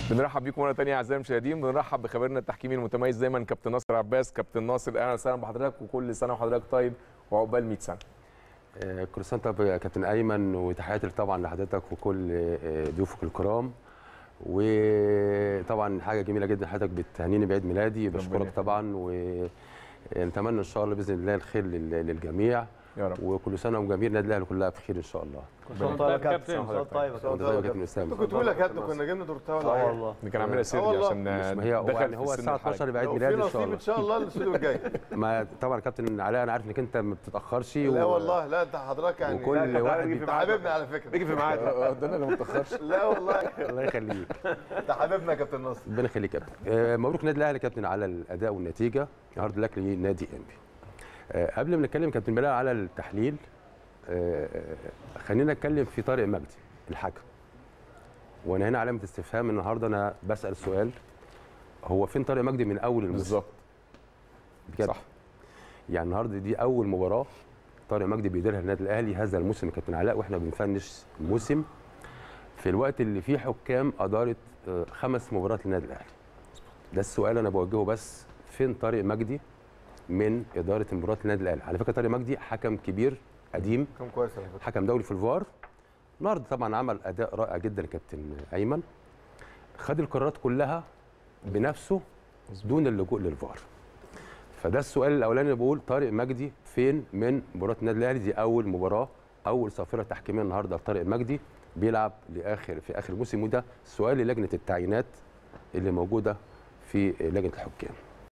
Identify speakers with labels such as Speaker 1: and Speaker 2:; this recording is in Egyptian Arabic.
Speaker 1: بنرحب بيكم مره ثانيه اعزائي المشاهدين بنرحب بخبيرنا التحكيمي المتميز دايما كابتن ناصر عباس كابتن ناصر اهلا وسهلا بحضرتك وكل سنه وحضرتك طيب وعقبال 100 سنه
Speaker 2: آه، كل سنه طيب يا كابتن ايمن وتحياتي طبعا لحضرتك وكل آه، ضيوفك الكرام وطبعا حاجه جميله جدا حضرتك بتهنيني بعيد ميلادي بشكرك
Speaker 1: يخليك.
Speaker 2: طبعا ونتمنى ان شاء الله باذن الله الخير لل- للجميع
Speaker 1: يا رب
Speaker 2: وكل سنه وجماهير النادي الاهلي كلها بخير ان شاء الله
Speaker 3: طيب
Speaker 4: طيب
Speaker 3: كابتن
Speaker 4: كابتن.
Speaker 3: سؤال طيب
Speaker 2: وانت طيب يا كابتن اسامه
Speaker 4: انت كنت بتقول يا كابتن كنا جبنا دورتها ولا
Speaker 3: اه
Speaker 4: حاجه
Speaker 3: والله
Speaker 1: اللي كان عاملها سيري
Speaker 4: والله.
Speaker 1: عشان
Speaker 2: مش ما هي
Speaker 1: دخل
Speaker 2: يعني
Speaker 1: في
Speaker 2: هو
Speaker 1: السن
Speaker 2: الساعه
Speaker 1: الحاج.
Speaker 2: 12 بعيد
Speaker 4: لو في
Speaker 2: ميلادي ان شاء
Speaker 4: نصيب
Speaker 2: الله
Speaker 4: ان شاء الله الاستوديو الجاي
Speaker 2: ما طبعا يا كابتن علاء انا عارف انك انت ما بتتاخرش
Speaker 4: لا والله لا انت حضرتك يعني
Speaker 2: وكل
Speaker 4: لا،
Speaker 2: واحد
Speaker 4: انت حبيبنا على فكره
Speaker 3: بيجي في ميعاد
Speaker 1: آه، ده انا اللي ما اتاخرش
Speaker 4: لا والله
Speaker 2: الله يخليك
Speaker 4: انت حبيبنا يا كابتن ناصر
Speaker 2: ربنا يخليك يا كابتن آه، مبروك النادي الاهلي يا كابتن على الاداء والنتيجه هارد لك لنادي انبي آه، قبل ما نتكلم كابتن بلال على التحليل آه، خلينا نتكلم في طارق مجدي الحكم وانا هنا علامه استفهام النهارده انا بسال سؤال هو فين طارق مجدي من اول الموسم
Speaker 1: بالظبط
Speaker 2: بجد
Speaker 1: صح.
Speaker 2: يعني النهارده دي اول مباراه طارق مجدي بيديرها النادي الاهلي هذا الموسم يا كابتن علاء واحنا بنفنش الموسم في الوقت اللي فيه حكام ادارت آه، خمس مباريات للنادي الاهلي ده السؤال انا بوجهه بس فين طارق مجدي من اداره مباريات النادي الاهلي على فكره طارق مجدي حكم كبير قديم
Speaker 4: كان كويس على فكره
Speaker 2: حكم دولي في الفار النهارده طبعا عمل اداء رائع جدا يا كابتن ايمن خد القرارات كلها بنفسه دون اللجوء للفار فده السؤال الاولاني اللي بقول طارق مجدي فين من مباراه النادي الاهلي دي اول مباراه اول صافره تحكيميه النهارده لطارق مجدي بيلعب لاخر في اخر الموسم وده سؤال للجنه التعيينات اللي موجوده في لجنه الحكام